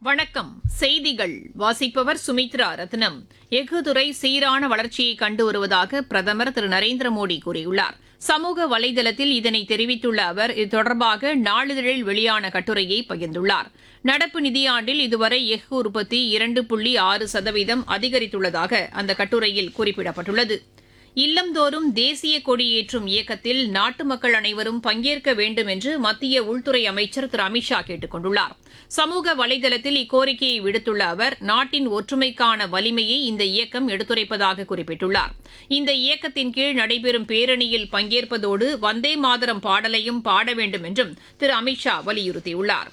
வணக்கம் செய்திகள் வாசிப்பவர் சுமித்ரா ரத்னம் எஃகுதுறை சீரான வளர்ச்சியை கண்டு வருவதாக பிரதமர் திரு நரேந்திர மோடி கூறியுள்ளார் சமூக வலைதளத்தில் இதனை தெரிவித்துள்ள அவர் இது தொடர்பாக நாளிதழில் வெளியான கட்டுரையை பகிர்ந்துள்ளார் நடப்பு நிதியாண்டில் இதுவரை எஃகு உற்பத்தி இரண்டு புள்ளி ஆறு சதவீதம் அதிகரித்துள்ளதாக அந்த கட்டுரையில் குறிப்பிடப்பட்டுள்ளது இல்லந்தோறும் தேசிய கொடியேற்றும் இயக்கத்தில் நாட்டு மக்கள் அனைவரும் பங்கேற்க வேண்டும் என்று மத்திய உள்துறை அமைச்சர் திரு அமித்ஷா கேட்டுக் கொண்டுள்ளார் சமூக வலைதளத்தில் இக்கோரிக்கையை விடுத்துள்ள அவர் நாட்டின் ஒற்றுமைக்கான வலிமையை இந்த இயக்கம் எடுத்துரைப்பதாக குறிப்பிட்டுள்ளார் இந்த இயக்கத்தின் கீழ் நடைபெறும் பேரணியில் பங்கேற்பதோடு வந்தே மாதரம் பாடலையும் பாட வேண்டும் என்றும் திரு அமித்ஷா வலியுறுத்தியுள்ளார்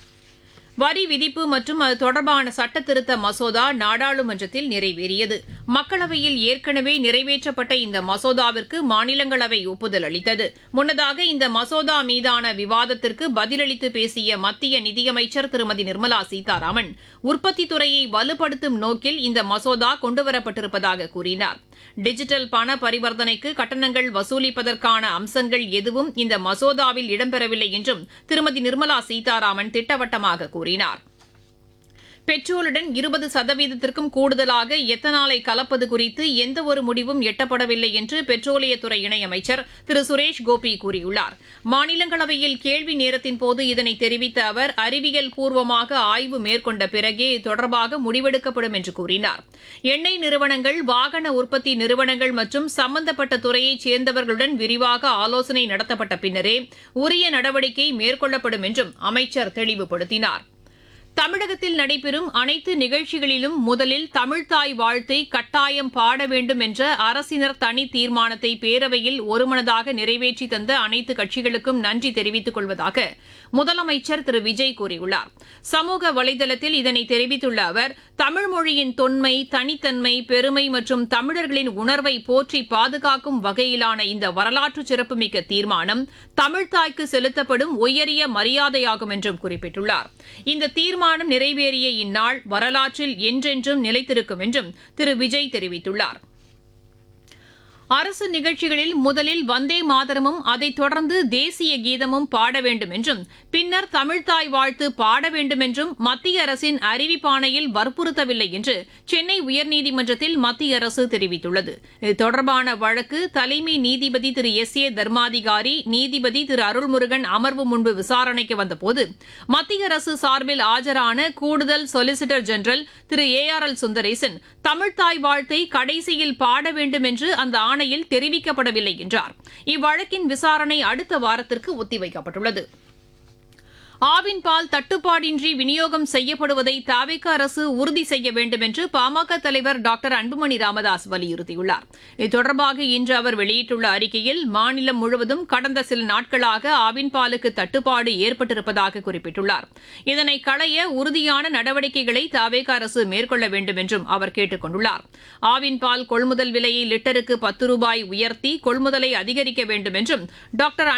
வரி விதிப்பு மற்றும் அது தொடர்பான சட்ட திருத்த மசோதா நாடாளுமன்றத்தில் நிறைவேறியது மக்களவையில் ஏற்கனவே நிறைவேற்றப்பட்ட இந்த மசோதாவிற்கு மாநிலங்களவை ஒப்புதல் அளித்தது முன்னதாக இந்த மசோதா மீதான விவாதத்திற்கு பதிலளித்து பேசிய மத்திய நிதியமைச்சர் திருமதி நிர்மலா சீதாராமன் உற்பத்தி துறையை வலுப்படுத்தும் நோக்கில் இந்த மசோதா கொண்டுவரப்பட்டிருப்பதாக கூறினார் டிஜிட்டல் பண பரிவர்த்தனைக்கு கட்டணங்கள் வசூலிப்பதற்கான அம்சங்கள் எதுவும் இந்த மசோதாவில் இடம்பெறவில்லை என்றும் திருமதி நிர்மலா சீதாராமன் திட்டவட்டமாக கூறினார் பெட்ரோலுடன் இருபது சதவீதத்திற்கும் கூடுதலாக எத்தனாலை கலப்பது குறித்து எந்தவொரு முடிவும் எட்டப்படவில்லை என்று பெட்ரோலியத்துறை இணையமைச்சர் திரு சுரேஷ் கோபி கூறியுள்ளார் மாநிலங்களவையில் கேள்வி நேரத்தின் போது இதனை தெரிவித்த அவர் அறிவியல் பூர்வமாக ஆய்வு மேற்கொண்ட பிறகே இது தொடர்பாக முடிவெடுக்கப்படும் என்று கூறினார் எண்ணெய் நிறுவனங்கள் வாகன உற்பத்தி நிறுவனங்கள் மற்றும் சம்பந்தப்பட்ட துறையைச் சேர்ந்தவர்களுடன் விரிவாக ஆலோசனை நடத்தப்பட்ட பின்னரே உரிய நடவடிக்கை மேற்கொள்ளப்படும் என்றும் அமைச்சர் தெளிவுபடுத்தினார் தமிழகத்தில் நடைபெறும் அனைத்து நிகழ்ச்சிகளிலும் முதலில் தமிழ்தாய் வாழ்த்தை கட்டாயம் பாட வேண்டும் என்ற அரசினர் தனி தீர்மானத்தை பேரவையில் ஒருமனதாக நிறைவேற்றி தந்த அனைத்து கட்சிகளுக்கும் நன்றி தெரிவித்துக் கொள்வதாக முதலமைச்சர் திரு விஜய் கூறியுள்ளார் சமூக வலைதளத்தில் இதனை தெரிவித்துள்ள அவர் தமிழ் மொழியின் தொன்மை தனித்தன்மை பெருமை மற்றும் தமிழர்களின் உணர்வை போற்றி பாதுகாக்கும் வகையிலான இந்த வரலாற்று சிறப்புமிக்க தீர்மானம் தமிழ்தாய்க்கு செலுத்தப்படும் உயரிய மரியாதையாகும் என்றும் குறிப்பிட்டுள்ளார் இந்த தீர்மானம் நிறைவேறிய இந்நாள் வரலாற்றில் என்றென்றும் நிலைத்திருக்கும் என்றும் திரு விஜய் தெரிவித்துள்ளார் அரசு நிகழ்ச்சிகளில் முதலில் வந்தே மாதரமும் அதைத் தொடர்ந்து தேசிய கீதமும் பாட வேண்டும் என்றும் பின்னர் தமிழ்தாய் வாழ்த்து பாட வேண்டும் என்றும் மத்திய அரசின் அறிவிப்பாணையில் வற்புறுத்தவில்லை என்று சென்னை உயர்நீதிமன்றத்தில் மத்திய அரசு தெரிவித்துள்ளது இது தொடர்பான வழக்கு தலைமை நீதிபதி திரு எஸ் ஏ தர்மாதிகாரி நீதிபதி திரு அருள்முருகன் அமர்வு முன்பு விசாரணைக்கு வந்தபோது மத்திய அரசு சார்பில் ஆஜரான கூடுதல் சொலிசிட்டர் ஜெனரல் திரு ஏ ஆர் எல் சுந்தரேசன் தமிழ்தாய் வாழ்த்தை கடைசியில் பாட வேண்டும் என்று அந்த ஆணையில் தெரிவிக்கப்படவில்லை என்றார் இவ்வழக்கின் விசாரணை அடுத்த வாரத்திற்கு ஒத்திவைக்கப்பட்டுள்ளது ஆவின் பால் தட்டுப்பாடின்றி விநியோகம் செய்யப்படுவதை தாவேக அரசு உறுதி செய்ய வேண்டும் என்று பாமக தலைவர் டாக்டர் அன்புமணி ராமதாஸ் வலியுறுத்தியுள்ளார் இது தொடர்பாக இன்று அவர் வெளியிட்டுள்ள அறிக்கையில் மாநிலம் முழுவதும் கடந்த சில நாட்களாக ஆவின் பாலுக்கு தட்டுப்பாடு ஏற்பட்டிருப்பதாக குறிப்பிட்டுள்ளார் இதனை களைய உறுதியான நடவடிக்கைகளை தாவேக அரசு மேற்கொள்ள வேண்டும் என்றும் அவர் கேட்டுக் கொண்டுள்ளார் ஆவின் பால் கொள்முதல் விலையை லிட்டருக்கு பத்து ரூபாய் உயர்த்தி கொள்முதலை அதிகரிக்க வேண்டும் என்றும் டாக்டர்